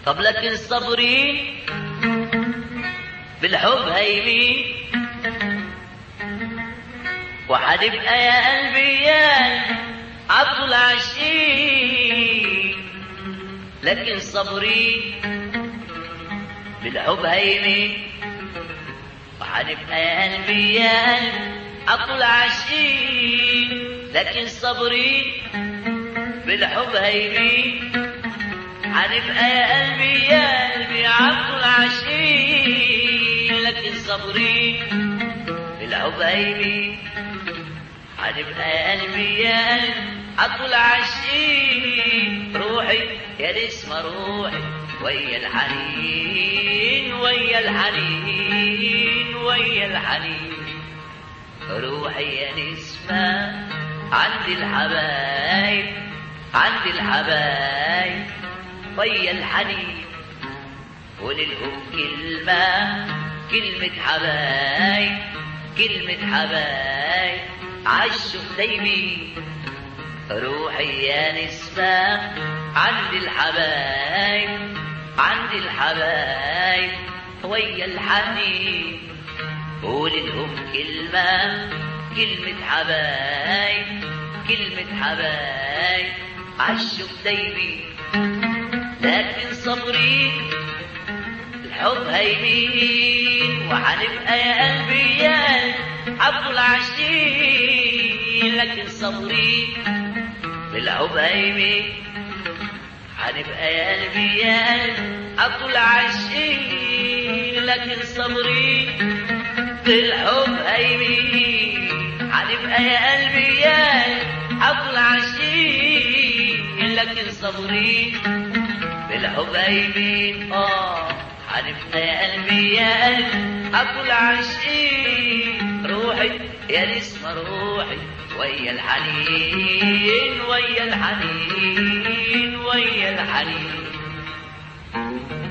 طب لكن صبري بالحب هيمين وحتبقى يا قلبي يا عبد العشيق لكن صبري بالحب هيمين وحنبقى يا قلبي يا قلبي عبد العشيق لكن صبري بالحب هيمين حنبقى يا قلبي يا قلبي عبد العشيق لكن صبري بالحب هيمين حنبقى يا قلبي يا قلبي عبد العشيق روحي يا نسمة روحي ويا الحنين ويا الحنين ويا الحنين روحي يا نسمة عند الحبايب عند الحبايب ويا الحنين وللهم كلمة كلمة حبايب كلمة حبايب عشوا دايمين روحي يا نسمة عند الحبايب عند الحبايب ويا الحنين قول لهم كلمة كلمة حبايب كلمة حبايب عشوا دايمين لكن صبري الحب هيمين وحنبقى يا قلبي يا عبد العشيق لكن صبري بالحب هيمين حنبقى يا قلبي يا قلبي عبد العشيق لكن صبري بالحب هيمين حنبقى يا قلبي يا عبد العشيق لكن صبري بالحب هيمين اه حنبقى يا قلبي يا قلبي عبد العشيق روحي يا نسمة روحي ويا الحنين ويا الحنين ويا الحنين